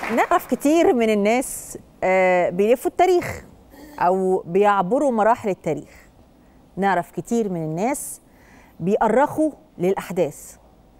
نعرف كتير من الناس آه، بيلفوا التاريخ او بيعبروا مراحل التاريخ نعرف كتير من الناس بيأرخوا للأحداث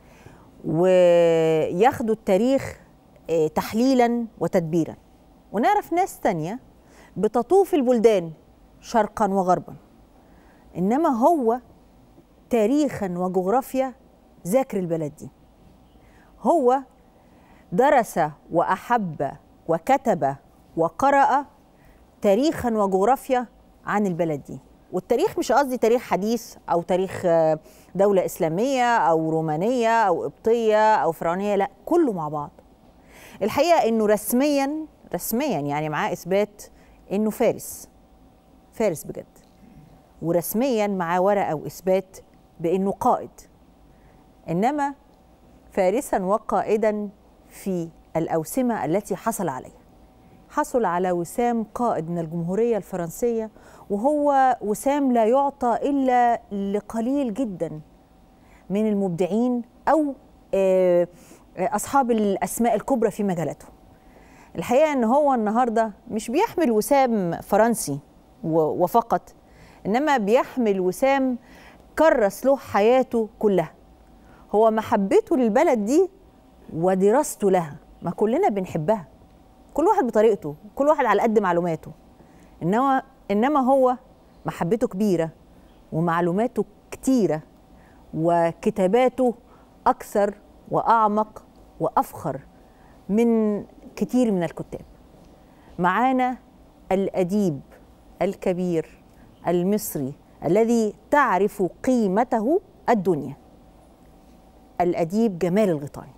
وياخدوا التاريخ آه، تحليلا وتدبيرا ونعرف ناس تانية بتطوف البلدان شرقا وغربا إنما هو تاريخا وجغرافيا ذاكر البلد دي هو درس وأحب وكتب وقرأ تاريخا وجغرافيا عن البلد دي والتاريخ مش قصدي تاريخ حديث او تاريخ آه، دوله اسلاميه او رومانيه او قبطيه او فرعونيه لا كله مع بعض الحقيقه انه رسميا رسميا يعني معاه اثبات انه فارس فارس بجد ورسميا معاه ورقه واثبات بانه قائد انما فارسا وقائدا في الاوسمه التي حصل عليها حصل على وسام قائد من الجمهورية الفرنسية وهو وسام لا يعطى إلا لقليل جدا من المبدعين أو آه، أصحاب الأسماء الكبرى في مجالاته الحقيقة أن هو النهاردة مش بيحمل وسام فرنسي و- وفقط إنما بيحمل وسام كرس له حياته كلها هو محبته للبلد دي ودراسته لها ما كلنا بنحبها كل واحد بطريقته كل واحد على قد معلوماته انما انما هو محبته كبيره ومعلوماته كتيره وكتاباته اكثر واعمق وافخر من كتير من الكتاب معانا الاديب الكبير المصري الذي تعرف قيمته الدنيا الاديب جمال الغيطاني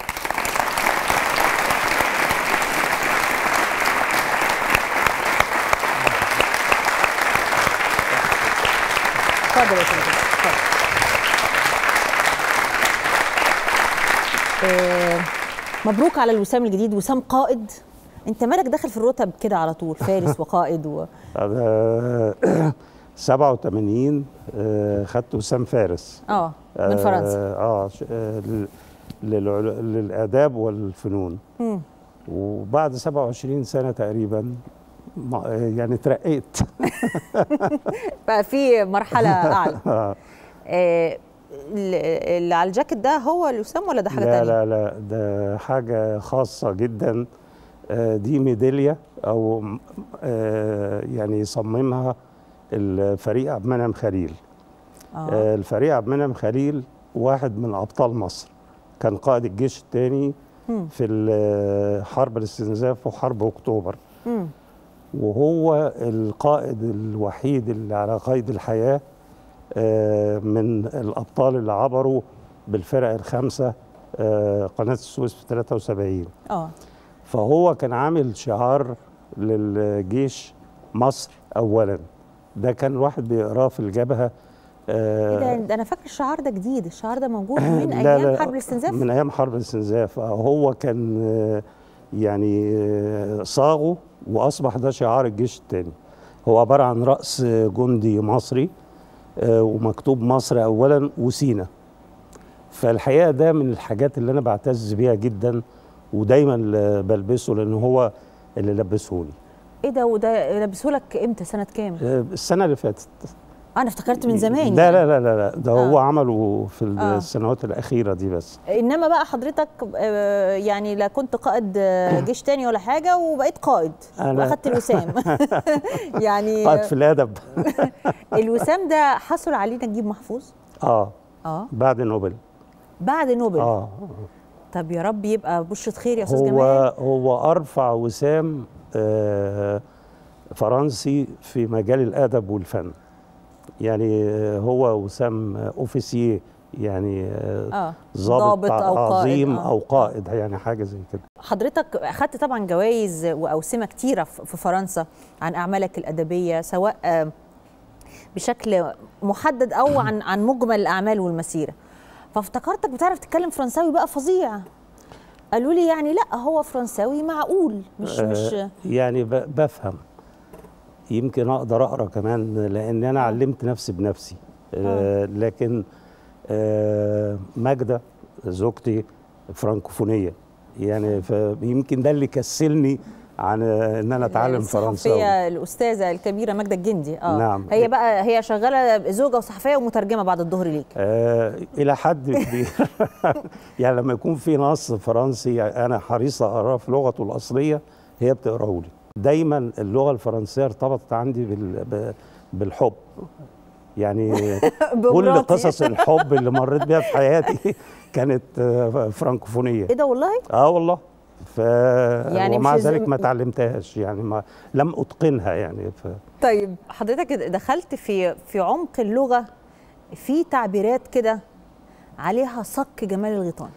اتفضل يا فندم اتفضل آه، مبروك على الوسام الجديد وسام قائد انت مالك داخل في الرتب كده على طول فارس وقائد و... أنا 87 آه، خدت وسام فارس اه من فرنسا اه آه، ش- آه، لل- للعل- للآداب والفنون مم. وبعد 27 سنة تقريبا ما- آه، يعني ترقيت بقى في مرحله اعلى آه، آه، ال- اللي على الجاكيت ده هو الوسام ولا ده حاجه لا تانية لا لا ده حاجة خاصة جدا آه، دي ميدالية أو آه، يعني صممها الفريق عبد المنعم خليل اه آه، الفريق عبد المنعم خليل واحد من ابطال مصر كان قائد الجيش الثاني مم. في ال- حرب الاستنزاف وحرب اكتوبر مم. وهو القائد الوحيد اللي على قيد الحياه آه، من الابطال اللي عبروا بالفرق الخمسه آه، قناه السويس في 73 اه فهو كان عامل شعار للجيش مصر اولا ده كان الواحد بيقراه في الجبهه ايه آه، ده ده انا فاكر الشعار ده جديد الشعار ده موجود من لا ايام لا حرب الاستنزاف من ايام حرب الاستنزاف آه، هو كان آه، يعني آه، صاغه واصبح ده شعار الجيش الثاني هو عباره عن راس جندي مصري آه، ومكتوب مصر اولا وسينا فالحقيقه ده من الحاجات اللي انا بعتز بيها جدا ودايما آه، بلبسه لان هو اللي لبسهولي ايه ده وده لبسه لك امتى سنه كام آه، السنه اللي فاتت آه، انا افتكرت من زمان لا يعني. لا لا لا, لا ده آه. هو عمله في آه. السنوات الاخيره دي بس انما بقى حضرتك آه، يعني لا كنت قائد آه، جيش تاني ولا حاجه وبقيت قائد أنا- واخدت الوسام يعني قائد في الادب الوسام ده حصل عليه نجيب محفوظ اه اه بعد نوبل بعد نوبل اه طب يا رب يبقى بشرة خير يا استاذ هو جمال هو ارفع وسام آه فرنسي في مجال الادب والفن يعني آه، هو وسام اوفيسيه يعني آه اه ضابط ضابط أو قائد، عظيم آه. او قائد يعني حاجه زي كده حضرتك اخدت طبعا جوائز واوسمه كتيره في في فرنسا عن اعمالك الادبيه سواء آه، بشكل محدد او عن عن مجمل الاعمال والمسيره فافتكرتك بتعرف تتكلم فرنساوي بقى فظيع قالوا لي يعني لا هو فرنساوي معقول مش مش آه يعني ب- بفهم يمكن اقدر اقرا كمان لان انا علمت نفسي بنفسي آه لكن آه ماجده زوجتي فرانكوفونيه يعني فيمكن ده اللي كسلني عن ان انا اتعلم فرنساوي الصحفيه الاستاذه الكبيره ماجده الجندي اه نعم. هي بقى هي شغاله زوجه وصحفيه ومترجمه بعد الظهر ليك آه الى حد كبير يعني لما يكون في نص فرنسي انا حريص اقراه في لغته الاصليه هي بتقراه لي دايما اللغه الفرنسيه ارتبطت عندي بال ب- بالحب يعني كل بمراتي. قصص الحب اللي مريت بيها في حياتي كانت آه، فرنكوفونيه ايه ده والله اه والله ف يعني ومع مش ذلك زي- ما اتعلمتهاش يعني ما لم اتقنها يعني ف... طيب حضرتك دخلت في في عمق اللغه في تعبيرات كده عليها صك جمال الغيطان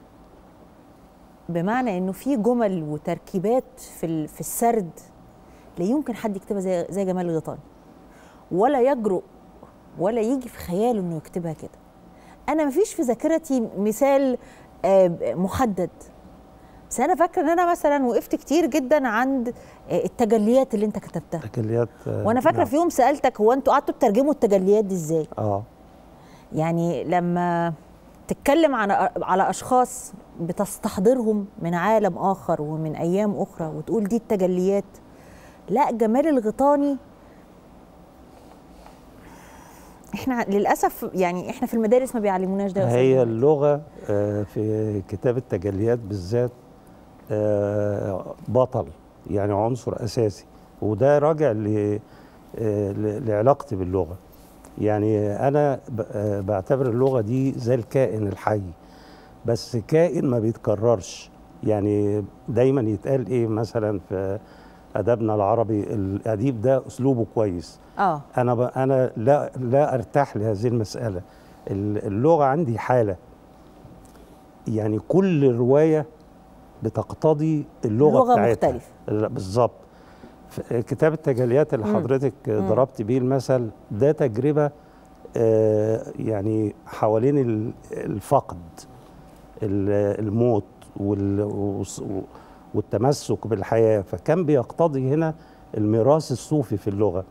بمعنى انه في جمل وتركيبات في ال- في السرد لا يمكن حد يكتبها زي زي جمال الغيطان ولا يجرؤ ولا يجي في خياله انه يكتبها كده انا مفيش في ذاكرتي مثال آه، محدد بس انا فاكره ان انا مثلا وقفت كتير جدا عند آه، التجليات اللي انت كتبتها تكليات آه، وانا فاكره نعم. في يوم سالتك هو انتوا قعدتوا تترجموا التجليات دي ازاي اه يعني لما تتكلم عن على اشخاص بتستحضرهم من عالم اخر ومن ايام اخرى وتقول دي التجليات لا جمال الغيطاني احنا للاسف يعني احنا في المدارس ما بيعلموناش ده يا أستاذ هي جمال. اللغة آه، في كتاب التجليات بالذات آه، بطل يعني عنصر أساسي وده راجع ل- آه، ل- لعلاقتي باللغة يعني أنا ب- آه، بعتبر اللغة دي زي الكائن الحي بس كائن ما بيتكررش يعني دايما يتقال إيه مثلا في أدبنا العربي الأديب ده أسلوبه كويس اه انا ب... انا لا لا ارتاح لهذه المساله ال- اللغه عندي حاله يعني كل روايه بتقتضي اللغه لغة بتاعتها مختلفة. لا، بالظبط ف- كتاب التجليات اللي مم. حضرتك ضربت بيه المثل ده تجربه آه، يعني حوالين ال- الفقد ال- الموت وال- والص- والتمسك بالحياه فكان بيقتضي هنا الميراث الصوفي في اللغه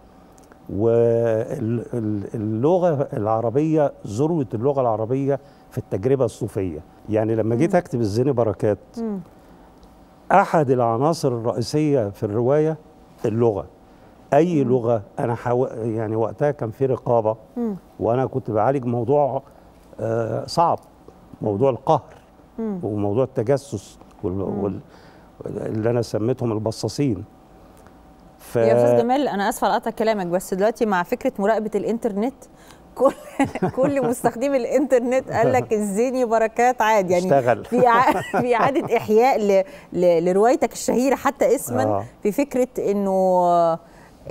واللغه العربيه ذروه اللغه العربيه في التجربه الصوفيه يعني لما جيت اكتب الزين بركات مم. احد العناصر الرئيسيه في الروايه اللغه اي لغه انا حاو... يعني وقتها كان في رقابه مم. وانا كنت بعالج موضوع آه، صعب موضوع القهر مم. وموضوع التجسس وال... وال... اللي انا سميتهم البصاصين ف... يا استاذ جمال انا اسفه على قطع كلامك بس دلوقتي مع فكره مراقبه الانترنت كل كل مستخدمي الانترنت قال لك الزيني بركات عاد يعني اشتغل. في إع- في اعاده احياء ل... ل... لروايتك الشهيره حتى اسما آه. في فكره انه آه،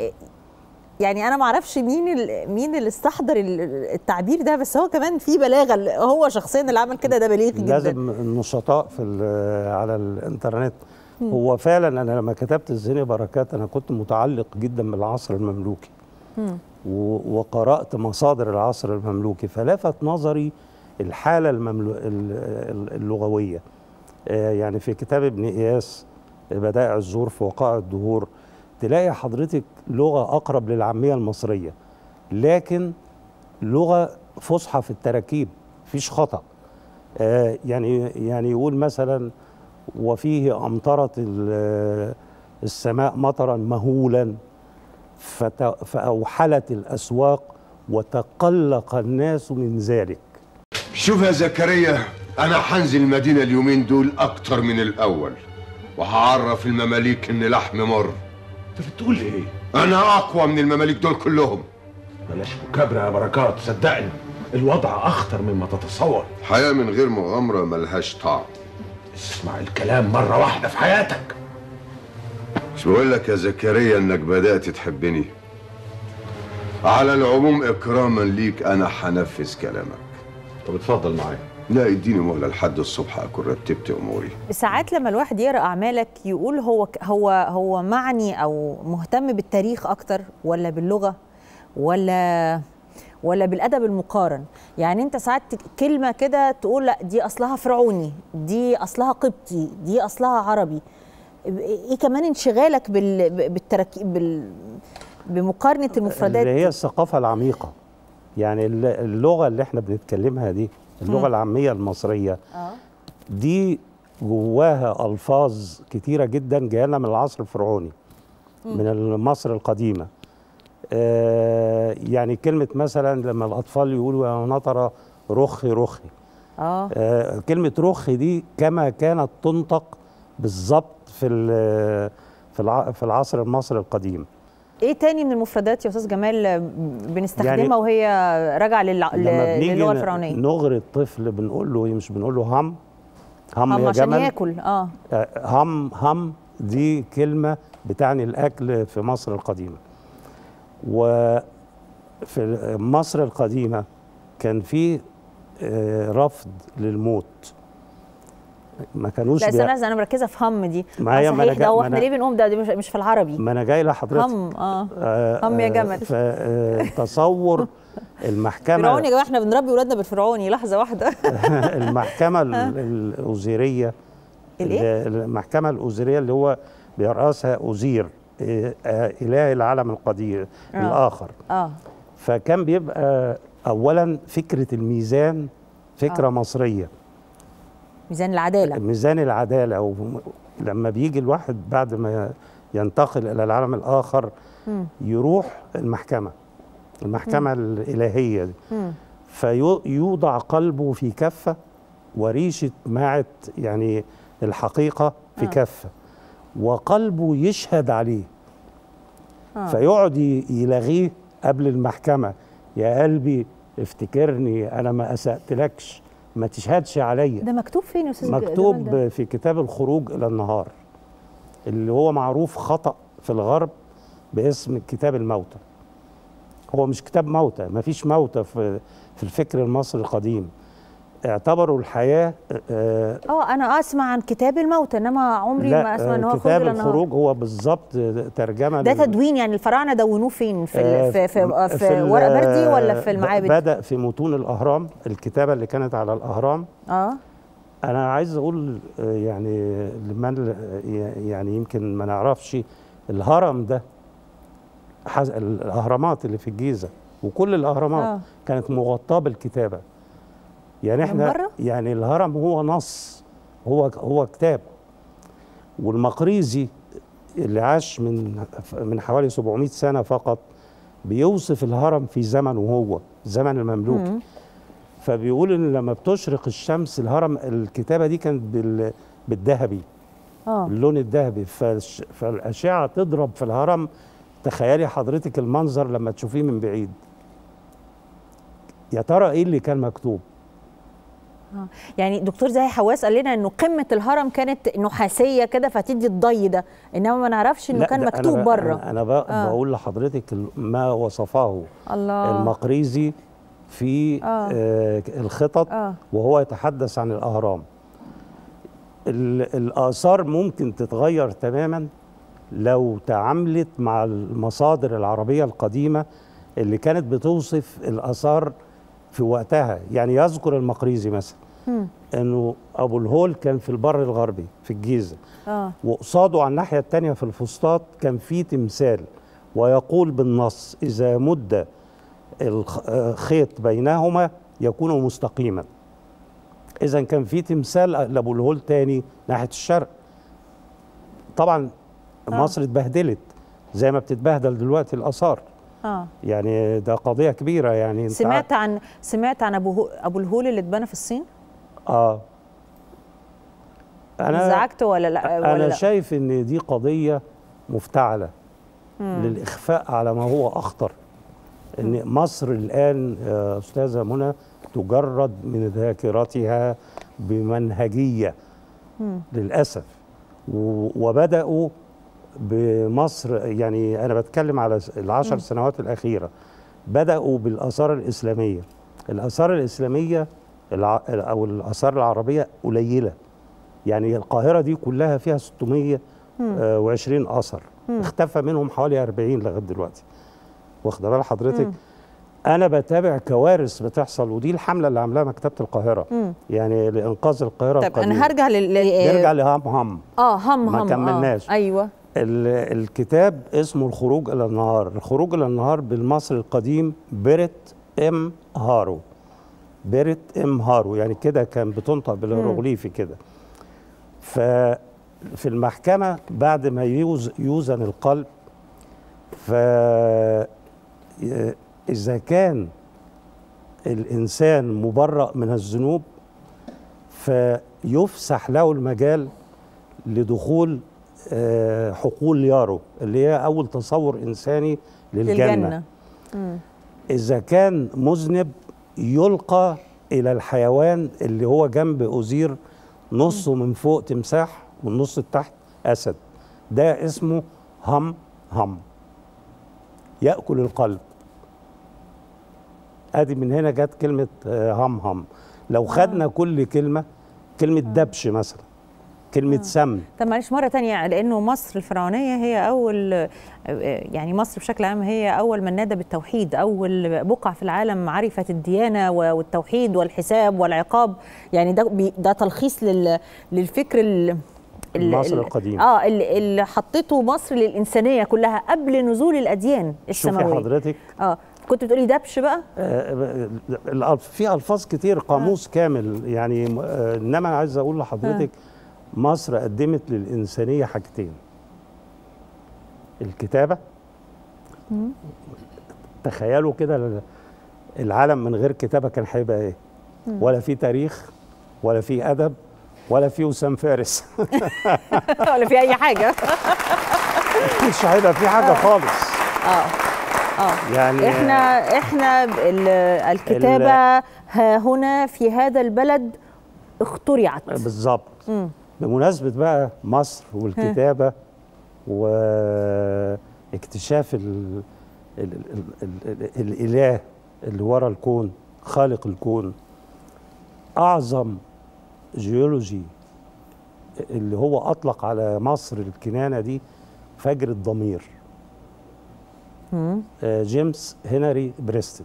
يعني انا ما اعرفش مين ال... مين اللي استحضر ال- التعبير ده بس هو كمان في بلاغه هو شخصيا اللي عمل كده ده بليغ جدا لازم النشطاء في ال- على الانترنت هو فعلا انا لما كتبت الزيني بركات انا كنت متعلق جدا بالعصر المملوكي و- وقرات مصادر العصر المملوكي فلفت نظري الحاله المملو... ال- ال- اللغويه آه، يعني في كتاب ابن اياس بدائع الزور في وقائع الدهور تلاقي حضرتك لغه اقرب للعاميه المصريه لكن لغه فصحى في التراكيب مفيش خطأ آه، يعني يعني يقول مثلا وفيه أمطرت ال- السماء مطرا مهولا فت- فأوحلت الأسواق وتقلق الناس من ذلك شوف يا زكريا انا هنزل المدينه اليومين دول اكتر من الاول وهعرف المماليك ان لحم مر انت بتقول ايه؟ انا اقوى من المماليك دول كلهم بلاش مكابرة يا بركات صدقني الوضع اخطر مما تتصور حياه من غير مغامره ملهاش طعم اسمع الكلام مرة واحدة في حياتك مش بقول لك يا زكريا انك بدات تحبني على العموم اكراما ليك انا هنفذ كلامك طب اتفضل معايا لا اديني مهله لحد الصبح اكون رتبت اموري ساعات لما الواحد يقرا اعمالك يقول هو هو هو معني او مهتم بالتاريخ اكتر ولا باللغه ولا ولا بالادب المقارن يعني انت ساعات كلمه كده تقول لا دي اصلها فرعوني دي اصلها قبطي دي اصلها عربي ايه كمان انشغالك بال بالتركيب بال بمقارنه المفردات اللي هي الثقافة العميقة يعني الل- اللغة اللي احنا بنتكلمها دي اللغة العامية المصرية اه دي جواها الفاظ كتيره جدا جايه لنا من العصر الفرعوني من مصر القديمه آه يعني كلمه مثلا لما الاطفال يقولوا يا نطره رخي رخي اه آه كلمه رخي دي كما كانت تنطق بالظبط في ال- في الع- في العصر المصري القديم ايه تاني من المفردات يا استاذ جمال آه، بنستخدمها يعني وهي راجعه للع... لما بنيجي للغه ن- الفرعونيه نغري الطفل بنقول له إيه؟ مش بنقول له هم هم, هم يا عشان جمل ياكل اه آه، هم هم دي كلمة بتعني الأكل في مصر القديمة وفي مصر القديمة كان في آه، رفض للموت ما كانوش لا بيع- استنى انا مركزه في هم دي ما هي- آه، ما أنا صحيح جا- ده هو ما احنا أنا- ليه بنقوم ده, ده مش, مش في العربي ما أنا جاي لحضرتك هم اه آه، هم يا آه، جمل. فتصور المحكمة فرعوني يا جماعه احنا بنربي ولادنا بالفرعوني لحظه واحده المحكمة ال- الأوزيرية الإيه؟ اللي- المحكمة الأوزيرية اللي هو بيرأسها أوزير إيه، آه، إله العالم القدير آه. الآخر اه فكان بيبقى أولا فكرة الميزان فكرة آه. مصرية ميزان العداله ميزان العدالة أو لما بيجي الواحد بعد ما ينتقل إلى العالم الآخر مم. يروح المحكمة المحكمة الإلهية دي مم. فيوضع قلبه في كفة وريشة معت يعني الحقيقة في آه. كفة وقلبه يشهد عليه آه. فيقعد ي- يلغيه قبل المحكمة يا قلبي افتكرني أنا ما أسأتلكش ما تشهدش عليا ده مكتوب فين يا استاذ جمال ده؟ مكتوب في كتاب الخروج إلى النهار اللي هو معروف خطأ في الغرب باسم كتاب الموتى هو مش كتاب موتى ما فيش موتى في في الفكر المصري القديم اعتبروا الحياة آه، اه انا اسمع عن كتاب الموتى انما عمري لا ما اسمع ان آه، هو خروج كتاب الى النهار الخروج هو بالظبط ترجمة ده لل- تدوين يعني الفراعنه دونوه فين في آه، ال- في في, في, في ال- ورق بردي ولا في ب- المعابد بدأ في متون الأهرام الكتابة اللي كانت على الأهرام اه انا عايز اقول آه، يعني لمن آه، يعني يمكن ما نعرفش الهرم ده حز- الاهرامات اللي في الجيزه وكل الاهرامات آه. آه. كانت مغطاه بالكتابه يعني من احنا بره؟ يعني الهرم هو نص هو هو كتاب والمقريزي اللي عاش من من حوالي 700 سنه فقط بيوصف الهرم في زمنه هو زمن المملوكي مم. فبيقول ان لما بتشرق الشمس الهرم الكتابه دي كانت بال بالذهبي اه اللون الذهبي فالش- فالاشعه تضرب في الهرم تخيلي حضرتك المنظر لما تشوفيه من بعيد يا ترى ايه اللي كان مكتوب يعني دكتور زاهي حواس قال لنا انه قمه الهرم كانت نحاسيه كده فتدي الضي ده انما ما نعرفش انه لا، كان ده مكتوب أنا ب- بره انا, أنا ب- آه. بقول لحضرتك ال- ما وصفه الله المقريزي في آه. آه الخطط اه وهو يتحدث عن الأهرام ال- الآثار ممكن تتغير تماما لو تعاملت مع المصادر العربية القديمة اللي كانت بتوصف الآثار في وقتها يعني يذكر المقريزي مثلا مم. أنه أبو الهول كان في البر الغربي في الجيزة اه وقصاده على الناحية التانية في الفسطاط كان في تمثال ويقول بالنص إذا مد الخيط بينهما يكون مستقيما إذا كان في تمثال لأبو الهول تاني ناحية الشرق طبعا آه. مصر اتبهدلت زي ما بتتبهدل دلوقتي الآثار اه يعني ده قضية كبيرة يعني انت سمعت عن سمعت عن ابو هو... ابو الهول اللي اتبنى في الصين اه أنا انزعجت ولا لا ولا أنا لا شايف إن دي قضية مفتعلة مم. للإخفاء على ما هو أخطر إن مصر الآن يا أستاذة منى تجرد من ذاكرتها بمنهجية مم. للأسف و- وبدأوا بمصر يعني أنا بتكلم على العشر مم. سنوات الأخيرة بدأوا بالآثار الإسلامية الآثار الإسلامية الع- أو الآثار العربية قليلة يعني القاهرة دي كلها فيها 620 أثر مم. اختفى منهم حوالي 40 لغاية دلوقتي واخده بال حضرتك مم. أنا بتابع كوارث بتحصل ودي الحملة اللي عاملاها مكتبة القاهرة مم. يعني لإنقاذ القاهرة طيب القديمة انا هرجع لل نرجع لهم هم اه هم ما هم كملناش. آه. ايوه ال- الكتاب اسمه الخروج إلى النهار الخروج إلى النهار بالمصري القديم بيرت ام هارو بيرت ام هارو يعني كده كان بتنطق بالهيروغليفي كده ففي المحكمة بعد ما يوز يوزن القلب ف إذا كان الإنسان مبرأ من الذنوب فيفسح له المجال لدخول آه، حقول يارو اللي هي أول تصور إنساني للجنة, للجنة إذا كان مذنب يلقى إلى الحيوان اللي هو جنب أزير نصه من فوق تمساح والنص التحت أسد ده اسمه هم هم يأكل القلب ادي من هنا جت كلمه آه، هم هم لو خدنا كل كلمه كلمه دبش مثلا كلمه سم طب معلش مرة تانية لأنه مصر الفرعونية هي أول يعني مصر بشكل عام هي أول من نادى بالتوحيد أول بقعة في العالم عرفت الديانة والتوحيد والحساب والعقاب يعني ده بي- ده تلخيص لل للفكر ال ال- مصر ال- القديم. اه اللي, اللي حطته مصر للإنسانية كلها قبل نزول الأديان شوفي السماوية حضرتك اه كنت بتقولي دبش بقى آه، الألف- في الفاظ كتير قاموس كامل يعني آه، انما انا عايز اقول لحضرتك مصر قدمت للانسانيه حاجتين الكتابه تخيلوا كده العالم من غير كتابه كان هيبقى ايه ولا في تاريخ ولا في ادب ولا في وسام فارس ولا في أي حاجة مش هيبقى في حاجه خالص اه اه يعني احنا احنا ال- الكتابه ها هنا في هذا البلد اخترعت بالظبط بمناسبة بقى مصر والكتابة واكتشاف ال ال ال ال ال الإله اللي ورا الكون خالق الكون أعظم جيولوجي اللي هو أطلق على مصر الكنانة دي فجر الضمير آه، جيمس هنري بريستد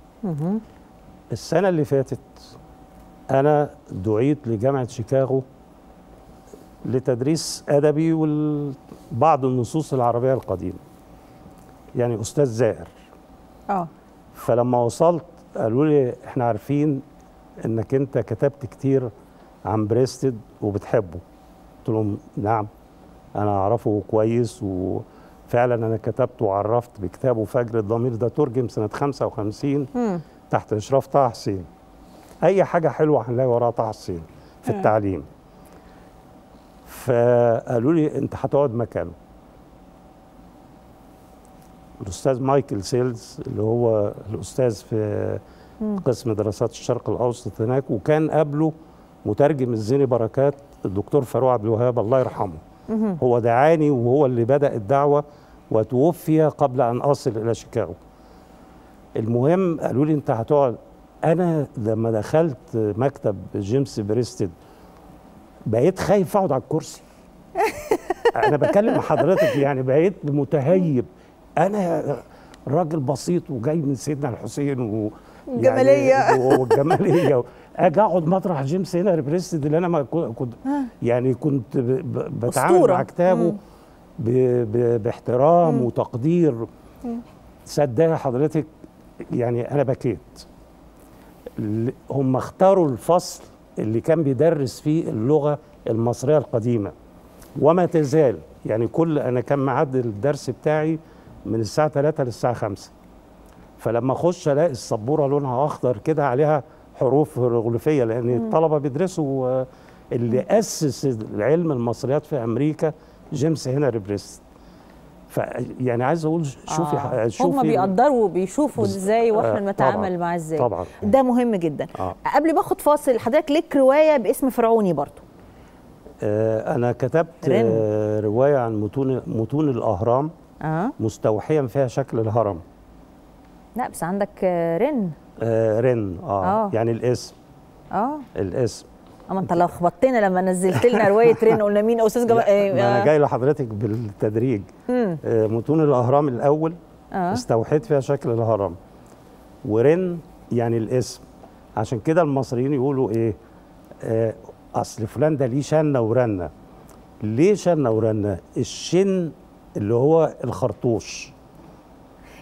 السنة اللي فاتت أنا دعيت لجامعة شيكاغو لتدريس أدبي وبعض النصوص العربية القديمة يعني أستاذ زائر اه فلما وصلت قالوا لي احنا عارفين انك انت كتبت كتير عن بريستد وبتحبه قلت لهم نعم انا اعرفه كويس وفعلا انا كتبت وعرفت بكتابه فجر الضمير ده ترجم سنه 55 تحت اشراف طه حسين اي حاجه حلوه هنلاقي وراها طه حسين في التعليم فقالوا لي انت هتقعد مكانه الاستاذ مايكل سيلز اللي هو الاستاذ في قسم دراسات الشرق الاوسط هناك وكان قبله مترجم الزيني بركات الدكتور فاروق عبد الوهاب الله يرحمه هو دعاني وهو اللي بدا الدعوه وتوفي قبل ان اصل الى شيكاغو المهم قالوا لي انت هتقعد انا لما دخلت مكتب جيمس بريستد بقيت خايف اقعد على الكرسي انا بكلم حضرتك يعني بقيت متهيب انا راجل بسيط وجاي من سيدنا الحسين و الجمالية. يعني والجماليه اجي اقعد مطرح جيمس هنا بريستد اللي انا ما كو- كنت يعني كنت ب- ب- بتعامل أسطورة. مع كتابه ب ب باحترام وتقدير صدقني حضرتك يعني انا بكيت ل- هم اختاروا الفصل اللي كان بيدرس فيه اللغه المصريه القديمه وما تزال يعني كل انا كان معدل الدرس بتاعي من الساعه 3 للساعه 5 فلما اخش الاقي السبوره لونها اخضر كده عليها حروف هيروغليفيه لان الطلبه بيدرسوا آه، اللي اسس العلم المصريات في امريكا جيمس هنري بريست ف يعني عايز اقول شوفي آه. شوفي هم بيقدروا وبيشوفوا بز- ازاي واحنا آه، بنتعامل طبعاً، معاه ازاي طبعاً. ده مهم جدا آه. قبل ما اخد فاصل حضرتك ليك روايه باسم فرعوني برضو آه انا كتبت رن. آه روايه عن متون متون الاهرام اه مستوحيا فيها شكل الهرم لا بس عندك آه، رن آه رن آه, آه. اه يعني الاسم اه الاسم اما انت لخبطتنا لما نزلت لنا روايه رن قلنا مين استاذ جمال لا، ما انا آه. جاي لحضرتك بالتدريج مم. آه متون الاهرام الاول اه استوحيت فيها شكل الهرم ورن يعني الاسم عشان كده المصريين يقولوا ايه آه اصل فلان ده ليه شنه ورنه ليه شنه ورنه الشن اللي هو الخرطوش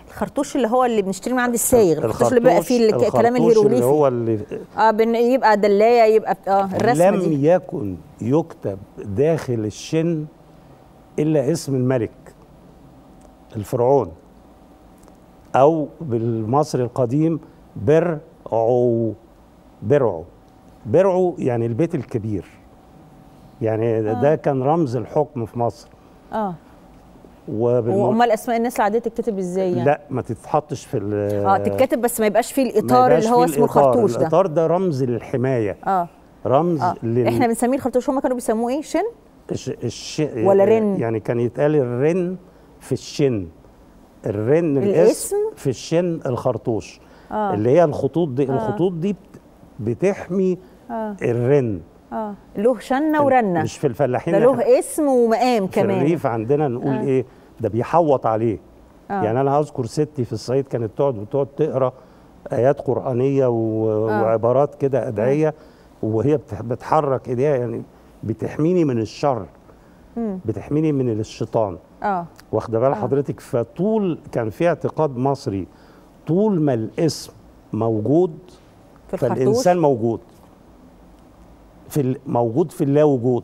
الخرطوش اللي هو اللي بنشتري من عند السايغ الخرطوش اللي بيبقى فيه الك- الكلام الخرطوش الهيروغليفي اللي هو اللي اه بن يبقى دلايه يبقى اه الرسمه لم دي يكن يكتب داخل الشن الا اسم الملك الفرعون او بالمصري القديم برعو برعو برعو يعني البيت الكبير يعني ده, ده كان رمز الحكم في مصر اه وبالم... وامال اسماء الناس العاديه تتكتب ازاي يعني لا ما تتحطش في ال- اه تتكتب بس ما يبقاش فيه ما الاطار يبقاش اللي هو فيه اسمه الإطار. الخرطوش ده الاطار ده رمز للحمايه اه رمز اه لل... احنا بنسميه الخرطوش هم كانوا بيسموه ايه شن الش... الش... ولا رن؟ يعني كان يتقال الرن في الشن الرن الاسم؟ الاسم في الشن الخرطوش آه. اللي هي الخطوط دي الخطوط دي بت- بتحمي اه الرن اه له شنه ورنه مش في الفلاحين ده إحنا له اسم ومقام في كمان الريف عندنا نقول آه. ايه ده بيحوط عليه آه. آه. يعني انا اذكر ستي في الصعيد كانت تقعد وتقعد تقرا ايات قرانيه و... آه. آه. وعبارات كده ادعيه آه. وهي بتح... بتحرك ايديها يعني بتحميني من الشر بتحميني من الشيطان اه واخده بال حضرتك فطول كان في اعتقاد مصري طول ما الاسم موجود في الخرطوش فالانسان موجود في ال- موجود في اللا وجود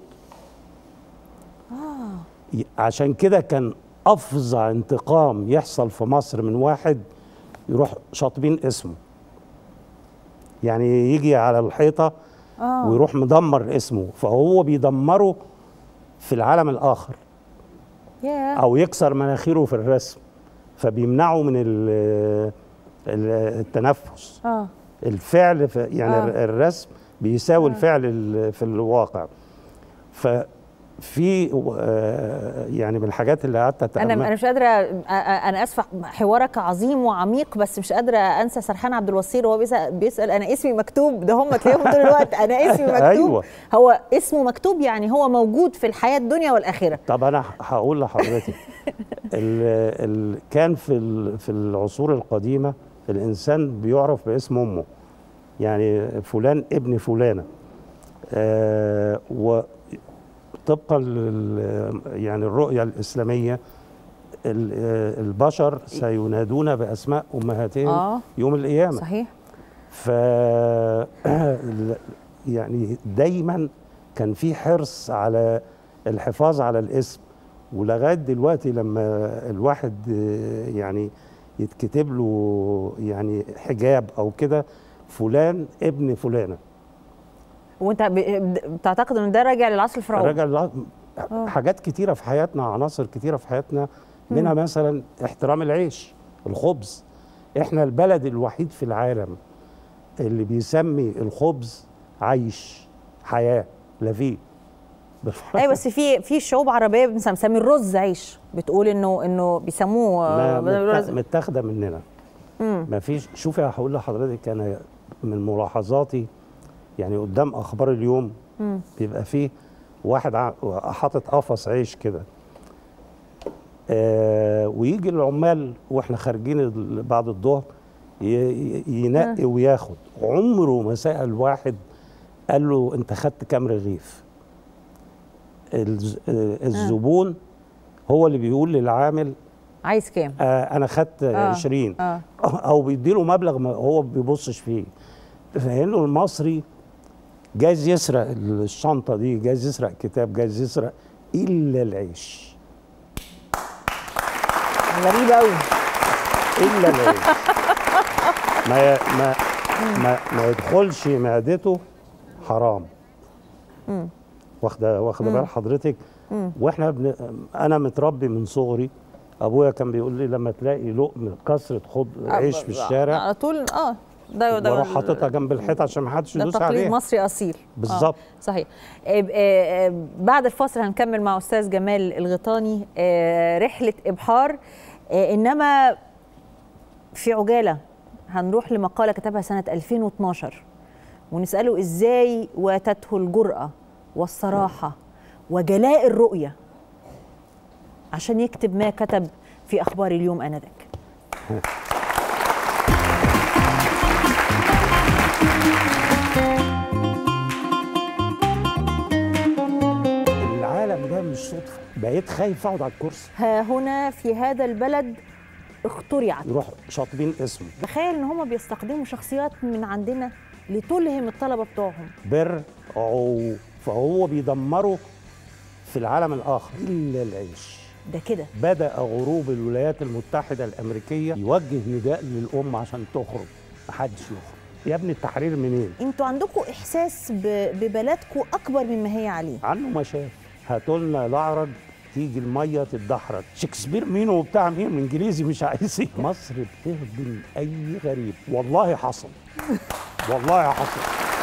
آه. عشان كده كان افظع انتقام يحصل في مصر من واحد يروح شاطبين اسمه يعني يجي على الحيطه آه. ويروح مدمر اسمه فهو بيدمره في العالم الاخر ياه او يكسر مناخيره في الرسم فبيمنعه من ال- ال- التنفس اه الفعل في يعني آه. آه. الرسم بيساوي آه. الفعل ال- في الواقع ففي آه، يعني من الحاجات اللي قعدت انا اتامل انا مش قادره أ- أ- انا اسفه حوارك عظيم وعميق بس مش قادره انسى سرحان عبد الوصير وهو بيسال, بيسأل انا اسمي مكتوب ده هم تلاقيهم طول الوقت انا اسمي مكتوب أيوة. هو اسمه مكتوب يعني هو موجود في الحياه الدنيا والاخره طب انا هقول لحضرتك ال ال كان في ال- في العصور القديمه الانسان بيعرف باسم امه يعني فلان ابن فلانه آه وطبقا لل يعني الرؤيه الاسلاميه ال- آه، البشر سينادون باسماء امهاتهم آه. يوم القيامه صحيح ف يعني دايما كان في حرص على الحفاظ على الاسم ولغايه دلوقتي لما الواحد آه، يعني يتكتب له يعني حجاب او كده فلان ابن فلانه وانت ب- بتعتقد ان ده راجع للعصر الفرعوني راجع للع- حاجات كتيره في حياتنا عناصر كتيره في حياتنا منها مثلا احترام العيش الخبز احنا البلد الوحيد في العالم اللي بيسمي الخبز عيش حياه لا فيه ايوه بس في في شعوب عربيه بنسمي بنسمي الرز عيش بتقول انه انه بيسموه ما آه، متاخ- رز. متاخده مننا ما فيش شوفي هقول لحضرتك انا من ملاحظاتي يعني قدام اخبار اليوم بيبقى فيه واحد ع- حاطط قفص عيش كده آه ويجي العمال واحنا خارجين ال- بعد الظهر ي- ي- ينقي وياخد عمره ما سال واحد قال له انت خدت كام رغيف الز- آه، الزبون هو اللي بيقول للعامل عايز كام آه انا خدت آه، 20 آه. او بيديله مبلغ ما هو ما بيبصش فيه فانه المصري جايز يسرق الشنطه دي جايز يسرق كتاب جايز يسرق الا العيش غريب قوي الا العيش ما ي- ما ما, ما يدخلش معدته حرام واخده واخده بال حضرتك واحنا بن... انا متربي من صغري ابويا كان بيقول لي لما تلاقي لقمه كسره خد عيش في الشارع على طول اه ده ده واروح حاططها جنب الحيط عشان ما حدش ده يدوس تقليد عليها مصري اصيل بالظبط. آه صحيح آه آه آه بعد الفاصل هنكمل مع استاذ جمال الغيطاني آه رحله ابحار آه انما في عجاله هنروح لمقاله كتبها سنه 2012 ونساله ازاي واتته الجراه والصراحه وجلاء الرؤيه عشان يكتب ما كتب في اخبار اليوم انذاك العالم ده مش صدفه بقيت خايف اقعد على الكرسي ها هنا في هذا البلد اخترعت يروح شاطبين اسمه تخيل ان هم بيستخدموا شخصيات من عندنا لتلهم الطلبه بتوعهم بر عو فهو بيدمره في العالم الآخر إلا العيش ده كده بدأ غروب الولايات المتحدة الأمريكية يوجه نداء للأم عشان تخرج محدش يخرج يا ابني التحرير منين؟ انتوا عندكم احساس ب- ببلدكم اكبر مما هي عليه عنه ما شاف هاتوا لنا الأعرج تيجي المية تتدحرج شكسبير مين وبتاع مين الإنجليزي مش عايزين مصر بتهضم أي غريب والله حصل والله حصل